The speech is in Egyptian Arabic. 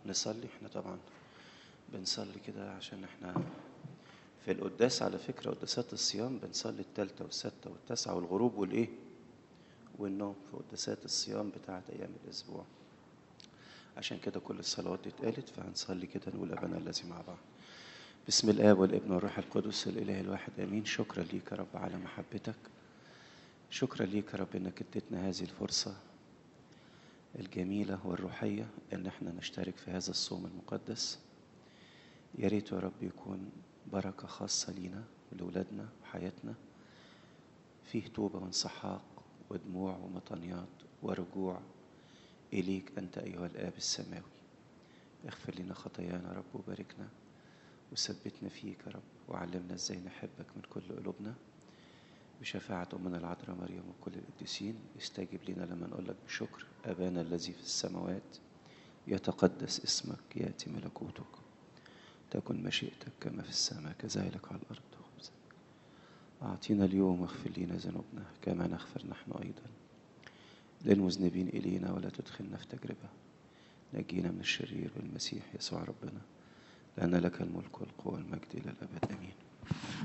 نصلي احنا طبعا بنصلي كده عشان احنا في القداس على فكرة قداسات الصيام بنصلي التالتة والستة والتاسعة والغروب والإيه والنوم في قداسات الصيام بتاعت أيام الأسبوع عشان كده كل الصلوات دي اتقالت فهنصلي كده نقول أبانا الذي مع بعض بسم الآب والابن والروح القدس الإله الواحد آمين شكرا ليك يا رب على محبتك شكرا ليك يا رب إنك اديتنا هذه الفرصة الجميلة والروحية إن احنا نشترك في هذا الصوم المقدس يا ريت يا رب يكون بركة خاصة لينا ولولادنا وحياتنا فيه توبة وانسحاق ودموع ومطنيات ورجوع إليك أنت أيها الآب السماوي اغفر لنا خطايانا يا رب وباركنا وثبتنا فيك يا رب وعلمنا ازاي نحبك من كل قلوبنا بشفاعة أمنا العذراء مريم وكل القديسين استجب لنا لما نقول لك بشكر أبانا الذي في السماوات يتقدس اسمك يأتي ملكوتك تكن مشيئتك كما في السماء كذلك على الأرض خبزك أعطينا اليوم واغفر لنا ذنوبنا كما نغفر نحن أيضا للمذنبين إلينا ولا تدخلنا في تجربة نجينا من الشرير بالمسيح يسوع ربنا لأن لك الملك والقوة والمجد إلى الأبد آمين